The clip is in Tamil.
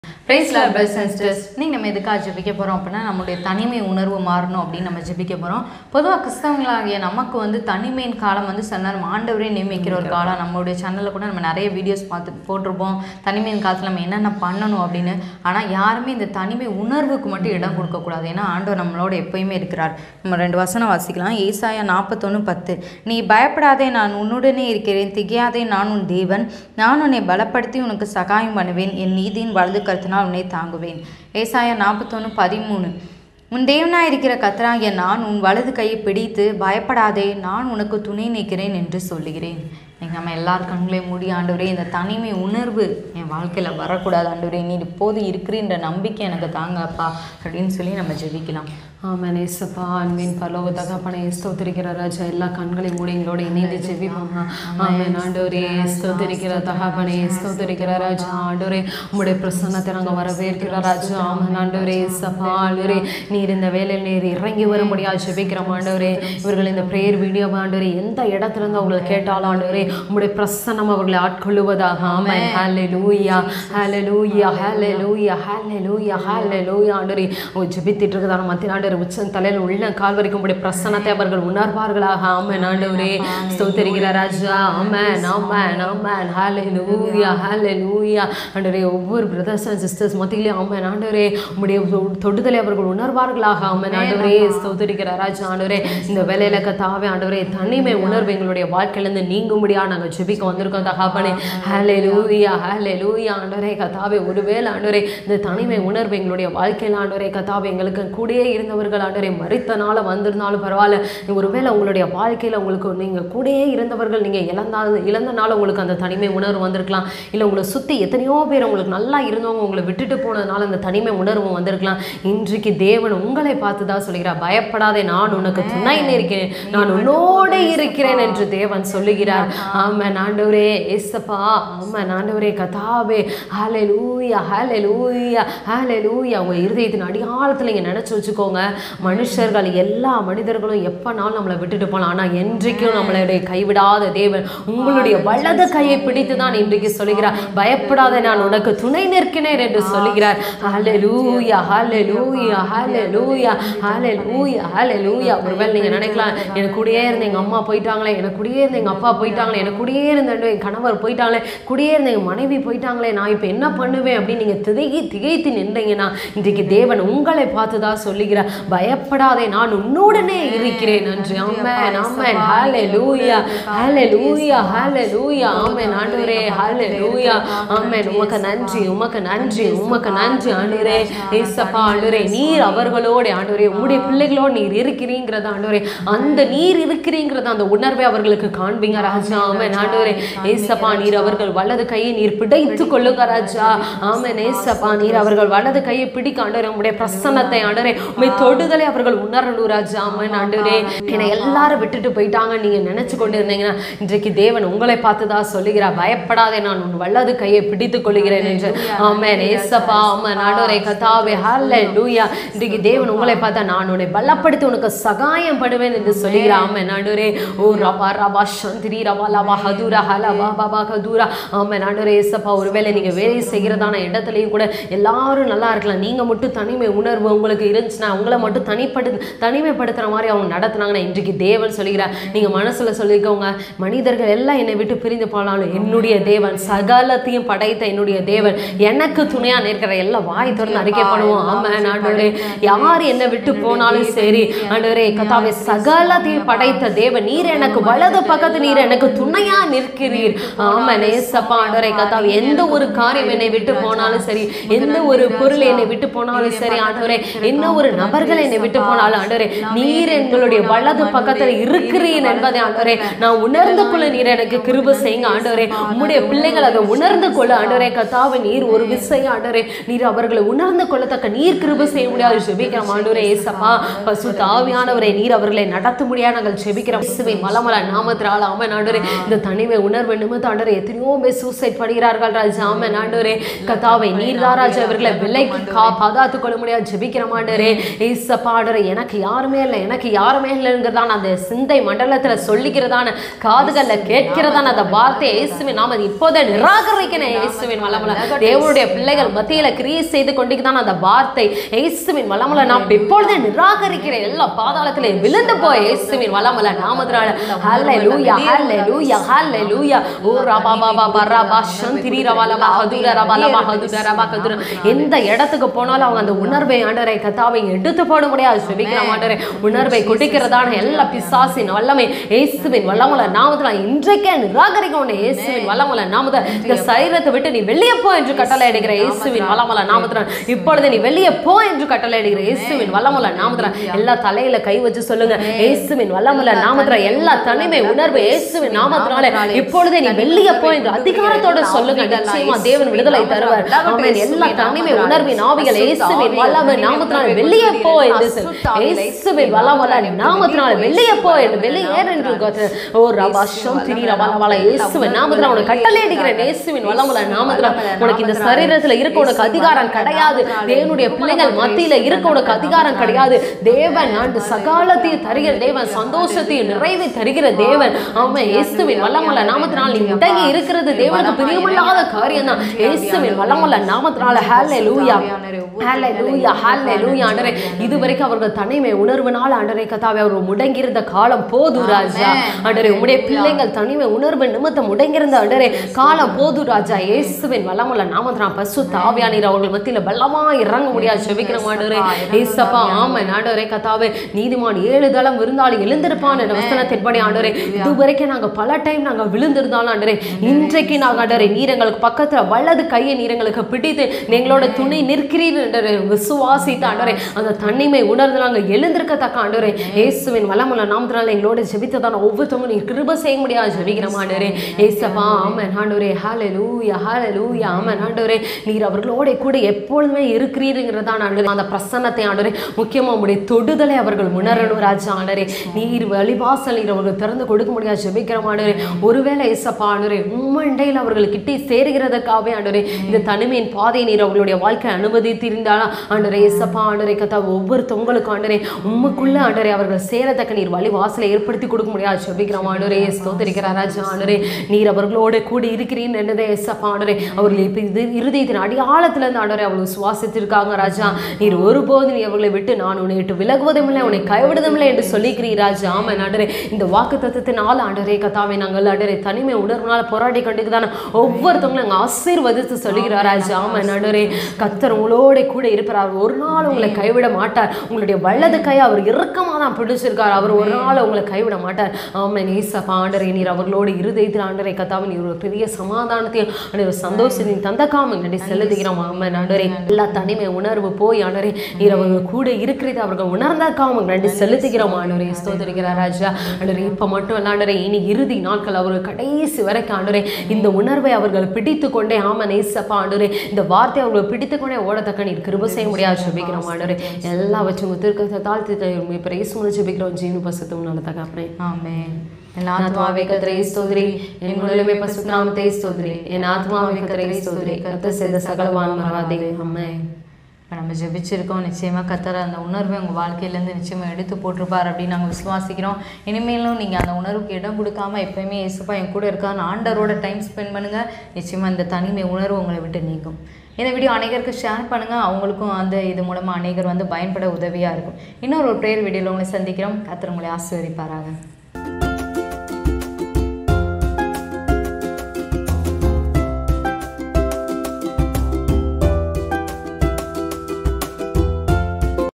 Price lord brothers and sisters இன்னைக்கு நம்ம எதுக்காக ஜெபிக்க போகிறோம் அப்படின்னா நம்மளுடைய தனிமை உணர்வு மாறணும் அப்படின்னு நம்ம ஜெபிக்க போகிறோம் பொதுவாக கிறிஸ்தவங்களாகிய நமக்கு வந்து தனிமையின் காலம் வந்து சில நேரம் ஆண்டவரே நியமிக்கிற ஒரு காலம் நம்மளுடைய சேனலில் கூட நம்ம நிறைய வீடியோஸ் பார்த்து போட்டிருப்போம் தனிமையின் காலத்தில் நம்ம என்னென்ன பண்ணணும் அப்படின்னு ஆனால் யாருமே இந்த தனிமை உணர்வுக்கு மட்டும் இடம் கொடுக்கக்கூடாது ஏன்னா ஆண்டவர் நம்மளோட எப்பயுமே இருக்கிறார் நம்ம ரெண்டு வசனம் வாசிக்கலாம் ஏசாயா நாற்பத்தொன்று பத்து நீ பயப்படாதே நான் உன்னுடனே இருக்கிறேன் திகையாதே நான் உன் தேவன் நான் உன்னை பலப்படுத்தி உனக்கு சகாயம் பண்ணுவேன் என் நீதியின் வலது கருத்தினால் உன்னை தாங்குவேன் ஏசாயா நாற்பத்தொன்று பதிமூணு உன் தேவனாய் இருக்கிற கத்தராகிய நான் உன் வலது கையை பிடித்து பயப்படாதே நான் உனக்கு துணை நிற்கிறேன் என்று சொல்லுகிறேன் நீங்கள் நம்ம எல்லார் கண்களையும் மூடி ஆண்டவரே இந்த தனிமை உணர்வு என் வாழ்க்கையில் வரக்கூடாது ஆண்டவரே நீ இப்போது இருக்கிறன்ற நம்பிக்கை எனக்கு தாங்க அப்பா அப்படின்னு சொல்லி நம்ம ஜெபிக்கலாம் ஆமென் ஏசப்பா அன்பின் பரலோக தகப்பனை ஸ்தோத்திரிக்கிற ராஜா எல்லா கண்களையும் மூடி எங்களோட இணைந்து ஜெபிப்போம்மா ஆமென் ஆண்டவரே ஸ்தோத்திரிக்கிற தகப்பனை ஸ்தோத்திரிக்கிற ராஜா ஆண்டவரே உம்முடைய பிரசன்னத்தை நாங்கள் வரவேற்கிற ராஜா ஆமென் ஆண்டவரே ஏசப்பா ஆண்டவரே நீர் இந்த வேலையில் நீர் இறங்கி வரும்படியா ஜெபிக்கிறோம் ஆண்டவரே இவர்கள் இந்த பிரேயர் வீடியோ ஆண்டவரே எந்த இடத்துல இருந்து அவங்களை கேட்டாலும் ஆண்டவரே உம்முடைய பிரசன்னம் அவர்களை ஆட்கொள்ளுவதாக ஆமென் ஹalleluya ஹalleluya ஹalleluya ஹalleluya ஹalleluya ஆண்டவரே அவங்க ஜெபித்திட்டு இருக்கதான மத்திய ஆண்டவர் உச்சம் தலையில் உள்ள கால் வரைக்கும் உம்முடைய பிரசன்னத்தை அவர்கள் உணர்வார்களாக ஆமென் ஆண்டவரே ஸ்தோத்திரிக்கிற ராஜா ஆமென் ஆமென் ஆமென் ஹalleluya ஹalleluya ஆண்டவரே ஒவ்வொரு பிரதர்ஸ் அண்ட் சிஸ்டர்ஸ் மத்தியிலே ஆமென் ஆண்டவரே உம்முடைய தொ- தொடுதலை அவர்கள் உணர்வார்களாக ஆமென் ஆண்டவரே ஸ்தோத்திரிக்கிற ராஜா ஆண்டவரே இந்த வேலையில கத்தாவே ஆண்டவரே தனிமை உணர்வு எங்களுடைய வாழ்க்கையிலேருந்து நீங்கும்படியா நாங்கள் ஜெபிக்க வந்திருக்கோம் தகாப்பனே ஹalleluya ஹalleluya ஆண்டவரே கத்தாவே ஒருவேளை ஆண்டவரே இந்த தனிமை உணர்வு எங்களுடைய வாழ்க்கையில் ஆண்டவரே கத்தாவே எங்களுக்கு கூடயே இருந்தவர்கள் ஆண்டவரே மறித்தனால வந்திருந்தாலும் பரவாயில்ல ஒருவேளை உங்களுடைய வாழ்க்கையில் உங்களுக்கு நீங்கள் கூடயே இருந்தவர்கள் நீங்கள் இழந்தால் இழந்தனால உங்களுக்கு அந்த தனிமை உணர்வு வந்திருக்கலாம் இல்லை உங்களை சுற்றி எத்தனையோ பேர் உங்களுக்கு நல்லா இருந்தவங்க உங்களை விட்டுட்டு போனதுனால அந்த தனிமை உணர்வு வந்திருக்கலாம் இன்றைக்கு தேவன் உங்களை பார்த்து தான் சொல்கிறார் பயப்படாதே நான் உனக்கு துணை இருக்கிறேன் நான் உன்னோடு இருக்கிறேன் என்று தேவன் சொல்லுகிறார் ஆமென் ஆண்டவரே ஏசப்பா ஆமென் ஆண்டவரே கதாவே ஹாலே லூயா ஹாலே லூயா ஹாலே லூயா உங்க இருதயத்தின் அடியாளத்தில் நீங்கள் நினச்சி வச்சுக்கோங்க மனுஷர்கள் எல்லா மனிதர்களும் எப்போனாலும் நம்மளை விட்டுட்டு போகலாம் ஆனால் என்றைக்கும் நம்மளுடைய கைவிடாத தேவன் உங்களுடைய வலது கையை பிடித்து தான் இன்றைக்கு சொல்லுகிறார் பயப்படாத நான் உனக்கு துணை நிற்கிறேன் என்று சொல்லுகிறார் ஹாலே லூயா ஹாலே லூயா ஹாலே லூயா ஹாலே லூயா ஹாலே லூயா ஒருவேளை நீங்கள் நினைக்கலாம் எனக்கு கூடயே இருந்த எங்கள் அம்மா போயிட்டாங்களே எனக்கு கூடயே இருந்த எங்கள் அப்பா போயிட்டாங்களே எனக்கு கூடயே இருந்த என் கணவர் போயிட்டாங்களே கூடயே இருந்த எங்கள் மனைவி போயிட்டாங்களே நான் இப்போ என்ன பண்ணுவேன் அப்படின்னு நீங்கள் திகைத்து திகைத்து நின்றீங்கன்னா இன்றைக்கு தேவன் உங்களை பார்த்து தான் சொல்லுகிறார் பயப்படாதே நான் உன்னுடனே இருக்கிறேன் என்று ஆமென் ஆமென் ஹாலே லூயா ஹாலே லூயா ஹாலே லூயா ஆமென் ஆண்டவரே ஹாலே லூயா ஆமென் உமக்கு நன்றி உமக்கு நன்றி உமக்கு நன்றி ஆண்டவரே ஏசப்பா ஆண்டவரே நீர் அவர்களோட ஆண்டவரே உங்களுடைய பிள்ளைகளோடு நீர் இருக்கிறீங்கிறத ஆண்டவரே அந்த நீர் இருக்கிறீங்கிறத அந்த உணர்வை அவர்களுக்கு காண்பீங்க ராஜா ஆமென் ஆண்டவரே ஏசப்பா நீர் அவர்கள் வலது கையை நீர் பிடித்து கொள்ளுங்க ராஜா ஆமென் ஏசப்பா நீர் அவர்கள் வலது கையை பிடிக்க ஆண்டவரே உங்களுடைய பிரசன்னத்தை ஆண்டவரே உண்மை தொடுதலை அவர்கள் உணரணும் ராஜா ஆமென் ஆண்டவரே என்னை எல்லாரும் விட்டுட்டு போயிட்டாங்க நீங்க நினைச்சு கொண்டு இருந்தீங்கன்னா இன்றைக்கு தேவன் உங்களை பார்த்து தான் சொல்லுகிறார் பயப்படாதே நான் உன் வலது கையை பிடித்துக் கொள்கிறேன் என்று ஆமென் ஏசப்பா ஆமென் ஆண்டவரே கதாவே ஹல்லே லூயா இன்றைக்கு தேவன் உங்களை பார்த்தா நான் உன்னை பலப்படுத்தி உனக்கு சகாயம் படுவேன் என்று சொல்லுகிறார் ஆமென் ஆண்டவரே ஓ ரபா ரபா சந்திரி ரபா லபா ஹதுரா ஹலபா பாபா ஹதுரா ஆமென் ஆண்டவரே ஏசப்பா ஒருவேளை நீங்க வேலை செய்கிறதான இடத்துலையும் கூட எல்லாரும் நல்லா இருக்கலாம் நீங்க மட்டும் தனிமை உணர்வு உங்களுக்கு இருந்துச்சுன்னா உங்களை மட்டும் தனிப்படு தனிமைப்படுத்துற மாதிரி அவங்க நடத்துனாங்கன்னா இன்றைக்கு தேவன் சொல்லுகிறார் நீங்க மனசுல சொல்லிக்கோங்க மனிதர்கள் எல்லாம் என்னை விட்டு பிரிந்து போனாலும் என்னுடைய தேவன் சகலத்தையும் படைத்த என்னுடைய தேவன் எனக்கு துணையா நிற்கிற எல்லாம் வாய் திறந்து அறிக்கை பண்ணுவோம் ஆமாம் ஆண்டவரே யார் என்னை விட்டு போனாலும் சரி ஆண்டவரே கதாவை சகலத்தையும் படைத்த தேவன் நீர் எனக்கு வலது பக்கத்து நீர் எனக்கு துணையா நிற்கிறீர் ஆமா நேசப்பா ஆண்டவரே கதாவை எந்த ஒரு காரியம் என்னை விட்டு போனாலும் சரி எந்த ஒரு பொருள் என்னை விட்டு போனாலும் சரி ஆண்டவரே என்ன ஒரு நபர்கள் என்னை விட்டு போனாலும் ஆண்டவரே நீர் எங்களுடைய வலது பக்கத்துல இருக்கிறீர் என்பதை ஆண்டவரே நான் உணர்ந்து கொள்ள நீர் எனக்கு கிருப செய்யுங்க ஆண்டவரே உம்முடைய பிள்ளைகள் அதை உணர்ந்து கொள்ள ஆண்டவரே கத்தாவை நீர் ஒரு விசை ஆண்டவரே நீர் அவர்களை உணர்ந்து கொள்ளத்தக்க நீர் கிருப செய்ய முடியாது ஜெபிக்கிறோம் ஆண்டவரே ஏசப்பா பசு தாவியானவரை நீர் அவர்களை நடத்த முடியாது நாங்கள் ஜெபிக்கிறோம் இயேசுவை மலமல நாமத்திரால் ஆமென் ஆண்டவரே இந்த தனிமை உணர்வு நிமித்த ஆண்டவரே எத்தனையோ பேர் சூசைட் பண்ணுகிறார்கள் ராஜா ஆமென் ஆண்டவரே கத்தாவை நீர் தான் ராஜா அவர்களை விலைக்கு கா பாதுகாத்துக் கொள்ள முடியாது ஜெபிக்கிறோம் ஆண்டவரே ஏசப்பா ஆண்டவரே எனக்கு யாருமே இல்லை எனக்கு யாருமே இல்லைங்கிறதான அந்த சிந்தை மண்டலத்துல சொல்லிக்கிறதான காதுகள்ல கேட்கிறதான அந்த வார்த்தையை இயேசுவின் நாம இப்போதே நிராகரிக்கிறேன் இயேசுவின் வளமுல தேவனுடைய பிள்ளைகள் மத்தியில கிரியை செய்து கொண்டிருக்கிறான் அந்த வார்த்தை இயேசுவின் வளமுல நாம் இப்பொழுதே நிராகரிக்கிறேன் எல்லா பாதாளத்திலே விழுந்து போய் இயேசுவின் வளமுல நாமத்தினால ஹalleluya ஹalleluya ஹalleluya ஓ ரபா பாபா பரபா சந்திரி ரபாலபா ஹதுர ரபாலபா ஹதுர ரபா கதுர எந்த இடத்துக்கு போனாலும் அவங்க அந்த உணர்வை ஆண்டவரை கத்தாவை எடுத்து போட முடியாது செபிக்கிற ஆண்டவரை உணர்வை கொடுக்கிறதான எல்லா பிசாசின் வல்லமை இயேசுவின் வல்லமுல நாமத்துல இன்றைக்கே நிராகரிக்கணும் இயேசுவின் வல்லமுல நாமத இந்த சரீரத்தை விட்டு நீ வெளியே போ என்று கட்டளை எடுக்கிற இயேசுவின் வல்லமுல நாமத்துல இப்பொழுது நீ வெளியே போ என்று கட்டளை எடுக்கிற இயேசுவின் வல்லமுல நாமத்துல எல்லா தலையில கை வச்சு சொல்லுங்க இயேசுவின் வல்லமுல நாமத்துல எல்லா தனிமை உணர்வு இயேசுவின் நாமத்தினால இப்பொழுதே நீ வெளியே போ என்று அதிகாரத்தோட சொல்லுங்க நிச்சயமா தேவன் விடுதலை தருவார் ஆமென் எல்லா தனிமை உணர்வின் ஆவிகள் இயேசுவின் வல்லமை நாமத்தினால வெளியே போ என்று சொல். இயேசுவின் வல்லமல நாமத்தினால வெளியே போ என்று வெளியேறு என்று கர்த்தர். ஓ ரபாஷம் திரி ரபாலவால இயேசுவின் நாமத்தினால உனக்கு கட்டளை அடிக்கிறேன் இயேசுவின் வல்லமல நாமத்தினால உனக்கு இந்த சரீரத்துல இருக்க உனக்கு அதிகாரம் கிடையாது தேவனுடைய பிள்ளைகள் மத்தியில இருக்க உனக்கு அதிகாரம் கிடையாது தேவன் ஆண்டு சகாலத்தையும் தருகிற தேவன் சந்தோஷத்தையும் நிறைவை தருகிற தேவன் ஆமா இயேசுவின் வல்லமல நாமத்தினால் நீ முடங்கி இருக்கிறது தேவனுக்கு பிரியமில்லாத காரியம் தான் இயேசுவின் வல்லமல நாமத்தினால ஹalleluya ஹalleluya ஹalleluya ஆண்டவரே இதுவரைக்கும் அவர்கள் தனிமை உணர்வுனால ஆண்டவரே கத்தாவே அவர் முடங்கியிருந்த காலம் போதும் ராஜா ஆண்டவரே உம்முடைய பிள்ளைகள் தனிமை உணர்வு நிமித்தம் முடங்கியிருந்த ஆண்டவரே காலம் போதும் ராஜா இயேசுவின் வல்லமுள்ள நாமத்தினால் பசு தாவியானீர் அவர்கள் மத்தியில பலமா இறங்க முடியாது செபிக்கிற ஆண்டவரே ஏசப்பா ஆமென் ஆண்டவரே கத்தாவே நீதிமான் ஏழு தளம் விருந்தாளி எழுந்திருப்பான் என்ற வசனத்தின்படி ஆண்டவரே இதுவரைக்கும் நாங்க பல டைம் நாங்க விழுந்திருந்தாலும் ஆண்டவரே இன்றைக்கு நாங்க ஆண்டவரே நீர் எங்களுக்கு பக்கத்துல வலது கையை நீர் எங்களுக்கு பிடித்து எங்களோட துணை நிற்கிறீர் என்று விசுவாசித்த ஆண்டவரே அந்த தனிமை உணர்ந்து நாங்க எழுந்திருக்கத்தக்க ஆண்டவரே இயேசுவின் வளமுள்ள நாமத்தினால எங்களோட ஜெபித்ததான ஒவ்வொருத்தவங்க நீர் கிருப செய்ய முடியாது ஜெபிக்கிறோம் ஆண்டவரே ஏசப்பா ஆமென் ஆண்டவரே ஹalleluya ஹalleluya ஆமென் ஆண்டவரே நீர் அவர்களோட கூட எப்பொழுதுமே இருக்கிறீருங்கிறதான் ஆண்டவரே அந்த பிரசன்னத்தை ஆண்டவரே முக்கியமா உங்களுடைய தொடுதலை அவர்கள் உணரணும் ராஜா ஆண்டவரே நீர் வழிவாசல் நீர் அவர்கள் திறந்து கொடுக்க முடியாது ஜெபிக்கிறோம் ஆண்டவரே ஒருவேளை ஏசப்பா ஆண்டவரே உம்மண்டையில் அவர்கள் கிட்டே சேருகிறதுக்காகவே ஆண்டவரே இந்த தனிமையின் பாதையை நீர் அவர்களுடைய வாழ்க்கை அனுமதித்திருந்தாலும் ஆண்டவரே ஏசப்பா ஆண்டவரே கத்தா ஒவ்வொருத்தவங்களுக்கும் ஆண்டவரே உம்முக்குள்ள ஆண்டவரே அவர்கள் சேரத்தக்க நீர் வழி வாசலை ஏற்படுத்தி கொடுக்க முடியாது ஜெபிக்கிறோம் ஆண்டவரே ஸ்தோத்திரிக்கிறார் ராஜா ஆண்டவரே நீர் அவர்களோட கூட இருக்கிறீன்னு என்னதே ஏசப்பா ஆண்டவரே அவர்கள் இப்போ இது இருதயத்தின் அடியாளத்துல இருந்து ஆண்டவரே அவர்கள் சுவாசித்திருக்காங்க ராஜா நீர் ஒருபோதும் நீ அவர்களை விட்டு நான் உன்னை விட்டு விலகுவதும் இல்லை உன்னை கைவிடுவதும் இல்லை என்று சொல்லிக்கிறீர் ராஜா ஆமா ஆண்டவரே இந்த வாக்கு தத்துவத்தினால ஆண்டவரே கத்தாவை நாங்கள் ஆண்டவரே தனிமை உணர்வுனால போராடி கொண்டிருக்கதான ஒவ்வொருத்தவங்களும் நாங்கள் ஆசீர்வதித்து சொல்லுகிறார் ராஜா ஆமா ஆண்டவரே கத்தர் உங்களோட கூட இருப்பார் அவர் ஒரு நாள் உங்களை கைவிட மாட்டார் உங்களுடைய வலது கை அவர் இறுக்கமாக தான் பிடிச்சிருக்கார் அவர் ஒரு நாள் உங்களை கைவிட மாட்டார் ஆமா நேசப்பா ஆண்டரே நீர் அவர்களோடு இருதயத்தில் ஆண்டரை கத்தாவை நீர் ஒரு பெரிய சமாதானத்தையும் ஆண்டவரே, ஒரு சந்தோஷத்தையும் தந்தக்காம நன்றி செலுத்துகிறோம் ஆமா ஆண்டரே எல்லா தனிமை உணர்வு போய் ஆண்டரே நீர் அவர்கள் கூட இருக்கிறது அவர்கள் உணர்ந்தாக்காம நன்றி செலுத்துகிறோம் ஆண்டவரே ஸ்தோத்திரிக்கிறார் ராஜா ஆண்டரே இப்ப மட்டும் இல்ல ஆண்டரே இனி இறுதி நாட்கள் அவர்கள் கடைசி வரைக்கும் ஆண்டரே இந்த உணர்வை அவர்கள் பிடித்து கொண்டே ஆமா நேசப்பா ஆண்டரே இந்த வார்த்தை அவர்கள் பிடித்து கொண்டே ஓடத்தக்க நீர் கிருப செய்ய முடியாது ஜெபிக்கிறோம் ஆண்டரே எல்லாவற்றும் திருக்கத்தை தாழ்த்தி பிரைஸ் முடிச்சு ஜெபிக்கிறோம் ஜீவனு பசத்தும் நல்ல தகப்பனே ஆமென் என் ஆத்மாவே கத்தரை ஸ்தோத்ரி என் முழுமே பசுநாமத்தை ஸ்தோத்ரி என் ஆத்மாவே கத்தரை ஸ்தோத்ரி கத்த செய்த சகலவான் மறவாதே அம்மே இப்போ நம்ம ஜெபிச்சிருக்கோம் நிச்சயமாக கத்தர் அந்த உணர்வை உங்கள் வாழ்க்கையிலேருந்து நிச்சயமாக எடுத்து போட்டிருப்பார் அப்படின்னு நாங்கள் விசுவாசிக்கிறோம் இனிமேலும் நீங்கள் அந்த உணர்வுக்கு இடம் கொடுக்காம எப்பயுமே இயேசுப்பா என் கூட இருக்கான்னு ஆண்டரோட டைம் ஸ்பெண்ட் பண்ணுங்கள் நிச்சயமாக இந்த தனிமை உணர்வு உங்களை விட்டு நீங்கும் இந்த வீடியோ அநேகருக்கு ஷேர் பண்ணுங்கள் அவங்களுக்கும் அந்த இது மூலமாக அநேகர் வந்து பயன்பட உதவியாக இருக்கும் இன்னொரு ஒரு ப்ரேயர் வீடியோவில் உங்களை சந்திக்கிறோம் கத்தர் உங்களை ஆசீர்வதிப்பாராக